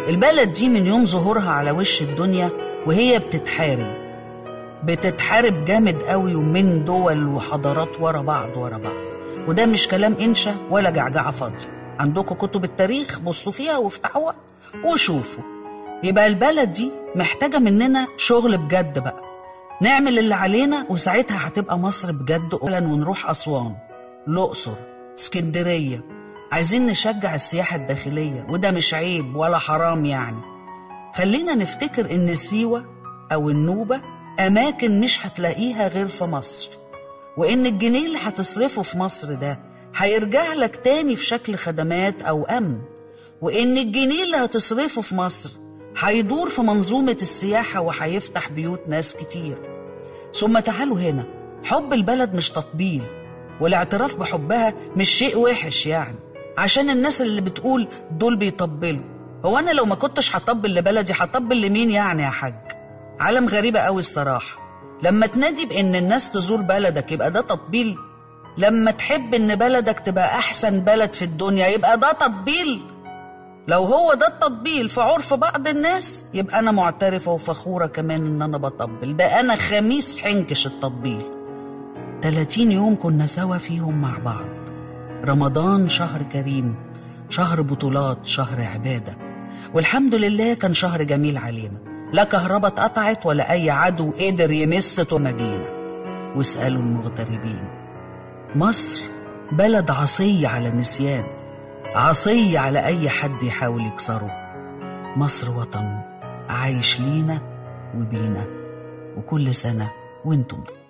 البلد دي من يوم ظهورها على وش الدنيا وهي بتتحارب بتتحارب جامد قوي ومن دول وحضارات ورا بعض ورا بعض وده مش كلام انشا ولا جعجعه فاضيه عندكم كتب التاريخ بصوا فيها وافتحوها وشوفوا يبقى البلد دي محتاجه مننا شغل بجد بقى نعمل اللي علينا وساعتها هتبقى مصر بجد ونروح اسوان الاقصر اسكندريه عايزين نشجع السياحه الداخليه وده مش عيب ولا حرام يعني خلينا نفتكر ان سيوه او النوبه اماكن مش هتلاقيها غير في مصر وإن الجنيه اللي هتصرفه في مصر ده هيرجع لك تاني في شكل خدمات أو أمن وإن الجنيه اللي هتصرفه في مصر هيدور في منظومة السياحة وهيفتح بيوت ناس كتير ثم تعالوا هنا حب البلد مش تطبيل والاعتراف بحبها مش شيء وحش يعني عشان الناس اللي بتقول دول بيطبلوا هو أنا لو ما كنتش هطبل لبلدي هطبل لمين يعني يا حاج عالم غريبة قوي الصراحة لما تنادي بإن الناس تزور بلدك يبقى ده تطبيل لما تحب إن بلدك تبقى أحسن بلد في الدنيا يبقى ده تطبيل لو هو ده التطبيل في عرف بعض الناس يبقى أنا معترفة وفخورة كمان إن أنا بطبل ده أنا خميس حنكش التطبيل 30 يوم كنا سوا فيهم مع بعض رمضان شهر كريم شهر بطولات شهر عبادة والحمد لله كان شهر جميل علينا لا كهرباء اتقطعت ولا أي عدو قدر يمس مجينا واسألوا المغتربين مصر بلد عصية على النسيان عصية على أي حد يحاول يكسره مصر وطن عايش لينا وبينا وكل سنة وانتم